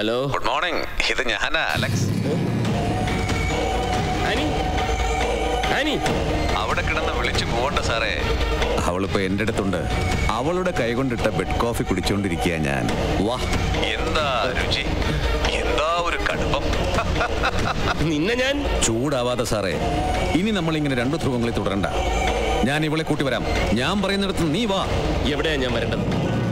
Hello good morning ഇത് ഞാനാ Alex Annie Annie അവിടെ കിടന്ന് വിളിച്ചു പോകണ്ട സാറേ അവളിപ്പോ എൻ്റെ അടുത്തുണ്ട് അവളുടെ കൈകൊണ്ടിട്ട ബെഡ് കോഫി കുടിച്ചുകൊണ്ടിരിക്കുക ഞാൻ വാ എന്താ രുചി എന്താ ഒരു കടുപ്പം നിന്നെ ഞാൻ ചൂടാവാതെ സാറേ ഇനി നമ്മൾ ഇങ്ങനെ രണ്ടു ധ്രുവങ്ങളിൽ തുടരണ്ട ഞാൻ ഇവളെ കൂട്ടി വരാം ഞാൻ പറയുന്നിടത്ത് നീ വാ എവിടെയാ ഞാൻ വരേണ്ടത്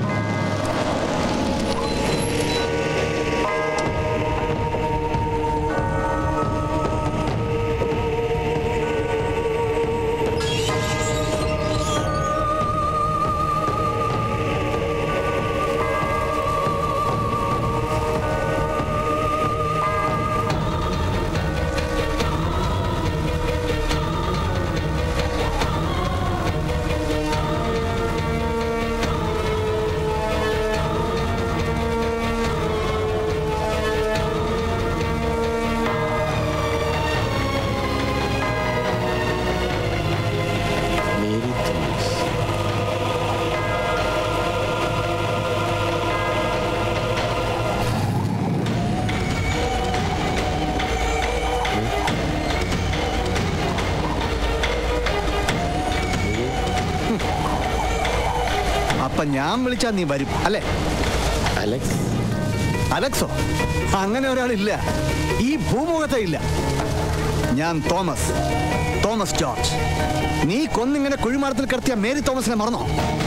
മേരി തോമസ് അപ്പൊ ഞാൻ വിളിച്ചാ നീ വരും അല്ലേ അലക്സ് അലക്സോ അങ്ങനെ ഒരാളില്ല ഈ ഭൂമുഖത്തെ ഇല്ല ഞാൻ തോമസ് തോമസ് ജോർജ് നീ കൊന്നിങ്ങനെ കുഴിമാടത്തിൽ കിടത്തിയ മേരി തോമസിനെ മറന്നോ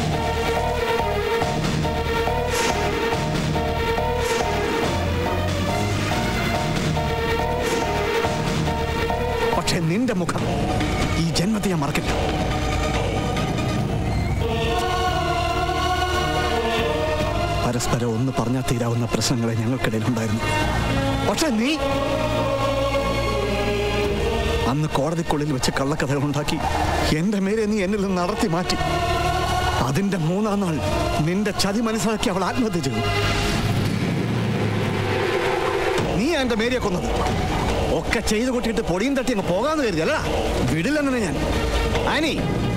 പക്ഷെ നിന്റെ മുഖം ഈ ജന്മത്തെ ഞാൻ മറക്കില്ല പരസ്പരം ഒന്ന് പറഞ്ഞാൽ തീരാവുന്ന പ്രശ്നങ്ങളെ ഞങ്ങൾക്കിടയിൽ ഉണ്ടായിരുന്നു പക്ഷെ നീ അന്ന് കോടതിക്കുള്ളിൽ വെച്ച് കള്ളക്കഥകൾ ഉണ്ടാക്കി എന്റെ മേലെ നീ എന്നിൽ നിന്ന് നടത്തി മാറ്റി അതിന്റെ മൂന്നാം നാൾ നിന്റെ ചതി മനസ്സിലാക്കി അവൾ ആത്മഹത്യ ചെയ്തു നീ എന്റെ മേരിയെ കൊന്നത് ഒക്കെ ചെയ്തു കൂട്ടിയിട്ട് പൊടിയും തട്ടി അങ്ങ് പോകാന്ന് കരുതി അല്ല വിടില്ലെന്നെ ഞാൻ ആനി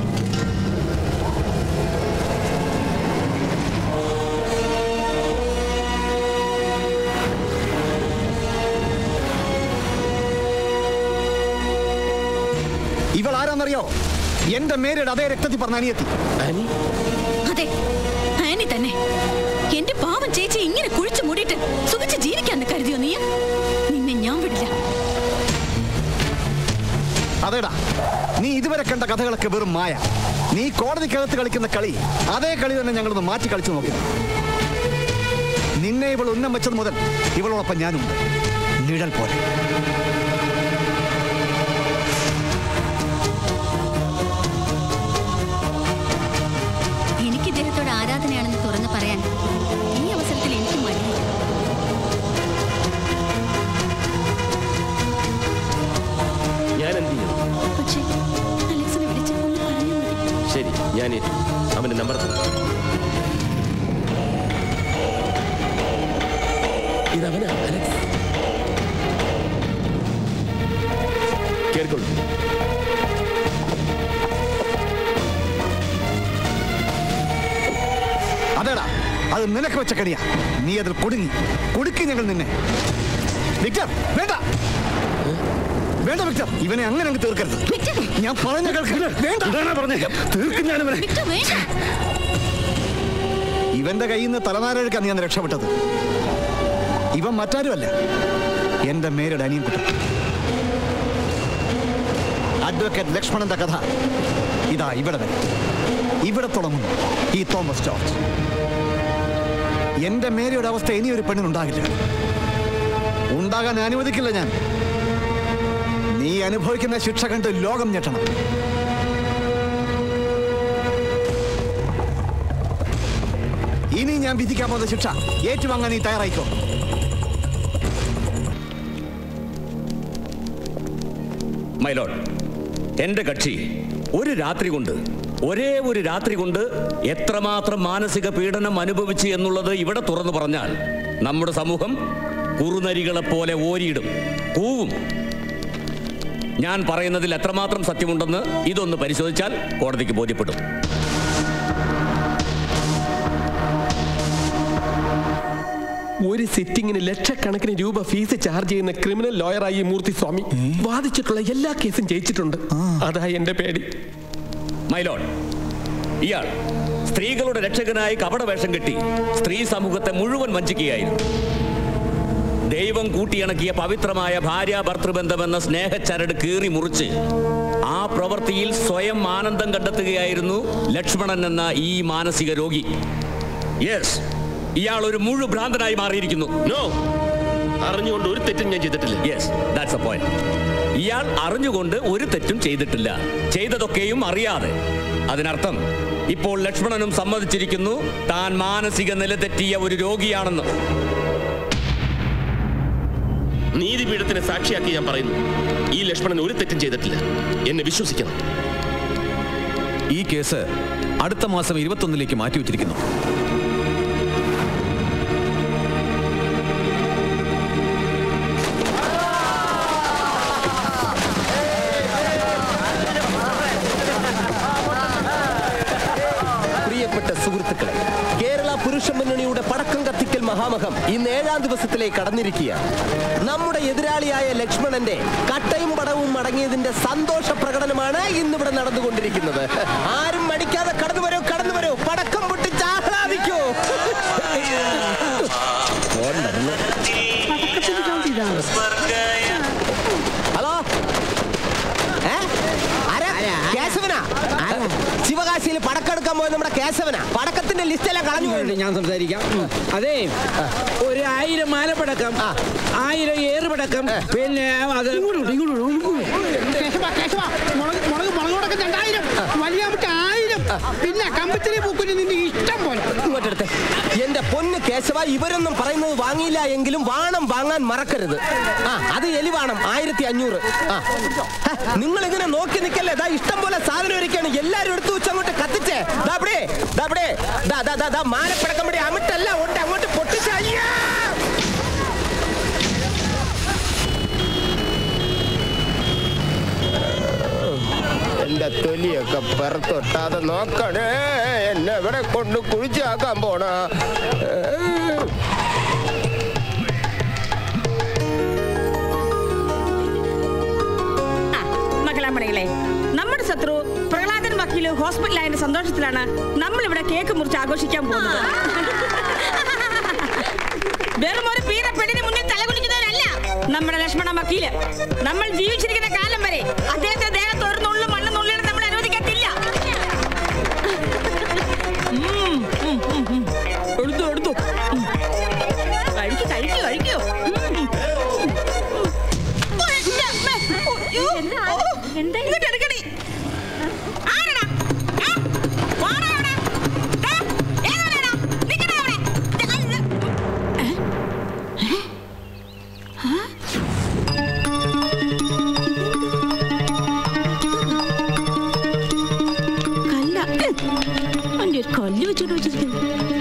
ഇവൾ ആരാന്നറിയോ എന്റെ മേരിയുടെ അതേ രക്തത്തിൽ പറഞ്ഞ അനിയത്തി ആനി അതെ ആനി തന്നെ എന്റെ പാവം ചേച്ചി ഇങ്ങനെ കുഴിച്ചു മൂടിയിട്ട് സുഖിച്ച് ജീവിക്കാന്ന് കരുതിയോ നീ നിന്നെ ഞാൻ വിടില്ല അതേടാ നീ ഇതുവരെ കണ്ട കഥകളൊക്കെ വെറും മായ നീ കോടതിക്കകത്ത് കളിക്കുന്ന കളി അതേ കളി തന്നെ ഞങ്ങളൊന്ന് മാറ്റി കളിച്ചു നോക്കി നിന്നെ ഇവൾ ഉന്നം വെച്ചത് മുതൽ ഇവളോടൊപ്പം ഞാനുണ്ട് നിഴൽ പോലെ എനിക്ക് ഇദ്ദേഹത്തോട് ആരാധനയാണെന്ന് തുറന്നു പറയാൻ ഈ അവസരത്തിൽ എനിക്ക് മടിയില്ല ഞാൻ എന്ത് ചെയ്യണം പക്ഷേ അലക്സിനെ വിളിച്ച് ഒന്ന് പറഞ്ഞാൽ മതി ശരി ഞാൻ ഏറ്റു. അവന്റെ നമ്പർ തരാം ഇതവനാ അലക്സ് കേൾക്കൊള്ളു അതേടാ അത് നിനക്ക് വെച്ച കളിയാ നീ അതിൽ കുടുങ്ങി കുടുക്കി ഞങ്ങൾ നിന്നെ വിക്ടർ വേണ്ട വേണ്ട വിക്ടർ ഇവനെ അങ്ങനെ അങ്ങ് തീർക്കരുത് വിക്ടർ! ഞാൻ പറഞ്ഞ കേൾക്ക് വേണ്ട പറഞ്ഞേക്കാം തീർക്കും ഞാൻ ഇവനെ വിക്ടർ വേണ്ട ഇവന്റെ കയ്യിൽ നിന്ന് തലനാരഴക്കാൻ നീ അന്ന് രക്ഷപ്പെട്ടത് ഇവൻ മറ്റാരുമല്ല എന്റെ മേരുടെ അനിയൻകുട്ടൻ അഡ്വക്കേറ്റ് ലക്ഷ്മണന്റെ കഥ ഇതാ ഇവിടെ വരെ ഇവിടെ തുടങ്ങുന്നു ഈ തോമസ് ജോർജ് എന്റെ മേരിയുടെ അവസ്ഥ ഇനി ഒരു പെണ്ണിനുണ്ടാകില്ല ഉണ്ടാകാൻ അനുവദിക്കില്ല ഞാൻ നീ അനുഭവിക്കുന്ന ശിക്ഷ കണ്ട് ലോകം ഞെട്ടണം ഇനി ഞാൻ വിധിക്കാൻ പോകുന്ന ശിക്ഷ ഏറ്റുവാങ്ങാൻ നീ തയ്യാറായിക്കോ മൈലോഡ് എന്റെ കക്ഷി ഒരു രാത്രി കൊണ്ട് ഒരേ ഒരു രാത്രി കൊണ്ട് എത്രമാത്രം മാനസിക പീഡനം അനുഭവിച്ചു എന്നുള്ളത് ഇവിടെ തുറന്നു പറഞ്ഞാൽ നമ്മുടെ സമൂഹം കുറുനരികളെ പോലെ ഓരിയിടും കൂവും ഞാൻ പറയുന്നതിൽ എത്രമാത്രം സത്യമുണ്ടെന്ന് ഇതൊന്ന് പരിശോധിച്ചാൽ കോടതിക്ക് ബോധ്യപ്പെടും ഒരു സിറ്റിങ്ങിന് ലക്ഷക്കണക്കിന് രൂപ ഫീസ് ചാർജ് ചെയ്യുന്ന ക്രിമിനൽ ലോയറായി ഈ മൂർത്തി സ്വാമി വാദിച്ചിട്ടുള്ള എല്ലാ കേസും ജയിച്ചിട്ടുണ്ട് അതാ എന്റെ പേടി മൈലോൺ ഇയാൾ സ്ത്രീകളുടെ രക്ഷകനായി കപടവേഷം കെട്ടി സ്ത്രീ സമൂഹത്തെ മുഴുവൻ വഞ്ചിക്കുകയായിരുന്നു ദൈവം കൂട്ടിയിണക്കിയ പവിത്രമായ ഭാര്യ ഭർത്തൃബന്ധമെന്ന സ്നേഹച്ചരട് കീറി മുറിച്ച് ആ പ്രവൃത്തിയിൽ സ്വയം ആനന്ദം കണ്ടെത്തുകയായിരുന്നു ലക്ഷ്മണൻ എന്ന ഈ മാനസിക രോഗി യെസ് ഇയാൾ ഒരു മുഴു ഭ്രാന്തനായി മാറിയിരിക്കുന്നു നോ അറിഞ്ഞുകൊണ്ട് ഒരു തെറ്റും ഞാൻ ചെയ്തിട്ടില്ല യെസ് ദാറ്റ്സ് എ പോയിന്റ് ഇയാൾ അറിഞ്ഞുകൊണ്ട് ഒരു തെറ്റും ചെയ്തിട്ടില്ല ചെയ്തതൊക്കെയും അറിയാതെ അതിനർത്ഥം ഇപ്പോൾ ലക്ഷ്മണനും സമ്മതിച്ചിരിക്കുന്നു താൻ മാനസിക നില തെറ്റിയ ഒരു രോഗിയാണെന്ന് നീതിപീഠത്തിന് സാക്ഷിയാക്കി ഞാൻ പറയുന്നു ഈ ലക്ഷ്മണൻ ഒരു തെറ്റും ചെയ്തിട്ടില്ല എന്നെ വിശ്വസിക്കണം ഈ കേസ് അടുത്ത മാസം ഇരുപത്തൊന്നിലേക്ക് മാറ്റിവെച്ചിരിക്കുന്നു പ്രിയപ്പെട്ട സുഹൃത്തുക്കളെ കേരള പുരുഷ മുന്നണിയുടെ പടക്കം കത്തിക്കൽ മഹാമഹം ഇന്ന് ഏഴാം ദിവസത്തിലേക്ക് കടന്നിരിക്കുകയാണ് നമ്മുടെ എതിരാളിയായ ലക്ഷ്മണന്റെ കട്ടയും പടവും അടങ്ങിയതിന്റെ സന്തോഷ പ്രകടനമാണ് ഇന്നിവിടെ നടന്നുകൊണ്ടിരിക്കുന്നത് ആരും മടിക്കാതെ കടന്നു വരൂ കടന്നു വരൂ പടക്കം പൊട്ടിച്ച് ആഹ്ലാദിക്കൂ ഫോൺ വരുന്നു. ഹലോ ഏ? ആരാ? കേശവനാ ശിവകാശിയിൽ പടക്കെടുക്കാൻ പോയ നമ്മുടെ കേശവനാ പടക്കത്തിന്റെ ലിസ്റ്റ് എല്ലാം കളഞ്ഞു പോയി ഞാൻ സംസാരിക്കാം അതെ ഒരു ആയിരം മാലപ്പടക്കം ആ. ആയിരം ഏറുപടക്കം പിന്നെ അത് കേശവ കേശവ മുളക് മുളക് മുളകോടൊക്കെ രണ്ടായിരം വലിയ നമുക്ക് ആയിരം പിന്നെ കമ്പത്തിലെ പൂക്കുന് നിന്റെ ഇഷ്ടം പോലെ ഇങ്ങോട്ടെടുത്ത് എന്റെ പൊന്ന് കേശവ ഇവരൊന്നും പറയുന്നത് വാങ്ങിയില്ല എങ്കിലും വാണം വാങ്ങാൻ മറക്കരുത് ആ അത് എലിവാണം ആയിരത്തി അഞ്ഞൂറ് ആ നിങ്ങൾ ഇങ്ങനെ നോക്കി നിൽക്കല്ലേ ദാ ഇഷ്ടം പോലെ സാധനം ഒരുക്കാണ് എല്ലാരും എടുത്തു വെച്ച് അങ്ങോട്ട് കത്തിച്ചേ ദാ അവിടെ ദാ അവിടെ ദാ ദാ ദാ ദാ മാലപ്പടക്കം ഇവിടെ അമിട്ടല്ല ഉണ്ട് അങ്ങോട്ട് പൊട്ടിച്ച അയ്യാ എന്റെ തൊലിയൊക്കെ പുറത്തൊട്ടാതെ നോക്കണേ എന്നെ ഇവിടെ കൊണ്ട് കുഴിച്ചാക്കാൻ പോണ മകളാമണികളെ നമ്മുടെ ശത്രു പ്രഹ്ലാദൻ വക്കീല് ഹോസ്പിറ്റലായതിന്റെ സന്തോഷത്തിലാണ് നമ്മൾ ഇവിടെ കേക്ക് മുറിച്ച് ആഘോഷിക്കാൻ പോകുന്നത് വെറും ഒരു പീറ പെണ്ണിന് മുന്നിൽ തലകുനിക്കുന്നവരല്ല നമ്മുടെ ലക്ഷ്മണ വക്കീല് നമ്മൾ ജീവിച്ചിരിക്കുന്ന കാലം വരെ അദ്ദേഹത്തിന്റെ ദേഹത്ത് ഒരു നുള്ളും മണ്ണും നുള്ളിയാണ് നമ്മൾ അനുവദിക്കത്തില്ല ഉം, ഉം, ഉം, ഉം. എടുത്തു എടുത്തു ഉം. കഴിക്കൂ കഴിക്കൂ കഴിക്കൂ ഉം. ഇങ്ങോട്ട് എടുക്കണേ. ആരെടാ? ഏ? വാടാ അവിടെ. ദേ, ഏതവനാടാ? നിക്കടാ അവിടെ. ദേ, ഇത്. ഏ? ഏ? ആ? കല്ല അവൻ്റെ ഒരു കല്ല് വെച്ചോണ്ട് വെച്ചിരിക്കുന്നു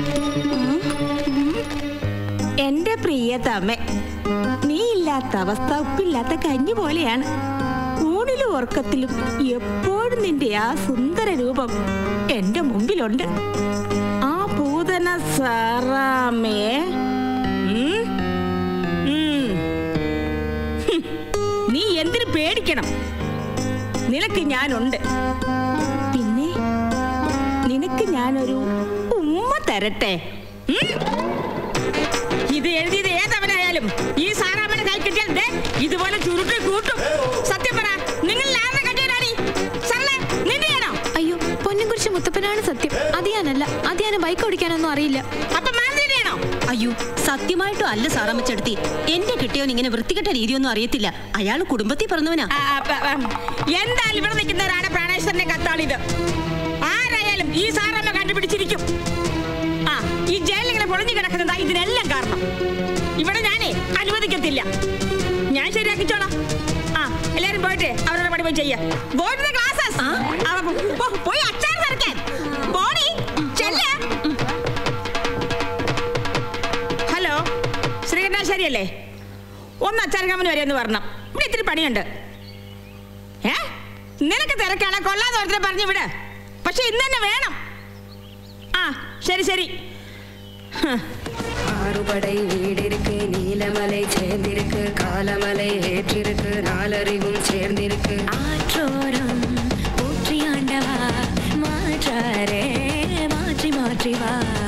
എന്റെ പ്രിയതമേ നീ ഇല്ലാത്ത അവസ്ഥ ഉപ്പില്ലാത്ത കഞ്ഞി പോലെയാണ് ഊണിലും ഉറക്കത്തിലും എപ്പോഴും നിന്റെ ആ സുന്ദര രൂപം എന്റെ മുമ്പിലുണ്ട് ആ പൂതന സാറാമേ ഉം? ഉം. ഹും. നീ എന്തിനു പേടിക്കണം നിനക്ക് ഞാനുണ്ട് പിന്നെ നിനക്ക് ഞാനൊരു ഉമ്മ തരട്ടെ ഉം? ഇത് എഴുതിയത് ഏതവനായാലും ഈ സാറാമ്മയുടെ കൈ കിട്ടിയാൽ ദേ ഇതുപോലെ ചുരുട്ടി കൂട്ടും സത്യം പറ നിങ്ങൾ ആരുടെ കണ്ടിട്ടാണി സർലേ നിന്റെയാണോ അയ്യോ പൊന്നും കുറിച്ച് മുത്തപ്പനാണ് സത്യം അത് ഞാനല്ല അത് ഞാൻ ബൈക്ക് ഓടിക്കാനൊന്നും അറിയില്ല അപ്പൊ മാനന്തിന്റെയാണോ അയ്യോ സത്യമായിട്ടും അല്ല സാറാമ്മച്ചെടുത്തി എന്റെ കിട്ടിയവൻ ഇങ്ങനെ വൃത്തികെട്ട രീതിയൊന്നും അറിയത്തില്ല അയാൾ കുടുംബത്തിൽ പറഞ്ഞവനാ ആ, ആ, പ- ആ, എന്തായാലും ഇവിടെ നിൽക്കുന്നവരാണ് പ്രാണേശ്വരന്റെ കത്താളിത് ആരായാലും ഈ സാറമ്മ കണ്ടുപിടിച്ചിരിക്കും ആ ഈ ജയിലിൽ ഇങ്ങനെ പൊളിഞ്ഞു കിടക്കുന്നതാ ഇതിനെല്ലാം കാരണം ഇവിടെ ഞാനേ അനുവദിക്കത്തില്ല ഞാൻ ശരിയാക്കിച്ചോളാം ആ എല്ലാരും പോയിട്ട് അവരുടെ പണി പോയി ചെയ്യാ Go to the classes. അവ പോ- പോയി അച്ചാർ നിറയ്ക്കാൻ പോടി ചെല്ല് ഹലോ ശ്രീകണ്ഠാശ്ശേരിയല്ലേ ഒന്ന് അച്ചാർക്കാമന് വരെ ഒന്ന് വരണം ഇവിടെ ഇത്തിരി പണിയുണ്ട് ഏ നിനക്ക് തിരക്കാണ് കൊല്ലാതെ ഒരുത്തരെ പറഞ്ഞു വിട് പക്ഷെ ഇന്ന് തന്നെ വേണം ആ ശരി ശരി ஆறுபடை வீடிருக்கு நீலமலை சேர்ந்திருக்கு காலமலை ஏற்றிருக்கு நாலறிவும் சேர்ந்திருக்கு ஆற்றோரம் போற்றி ஆண்டவா மாற்றாரே மாற்றி மாற்றி வா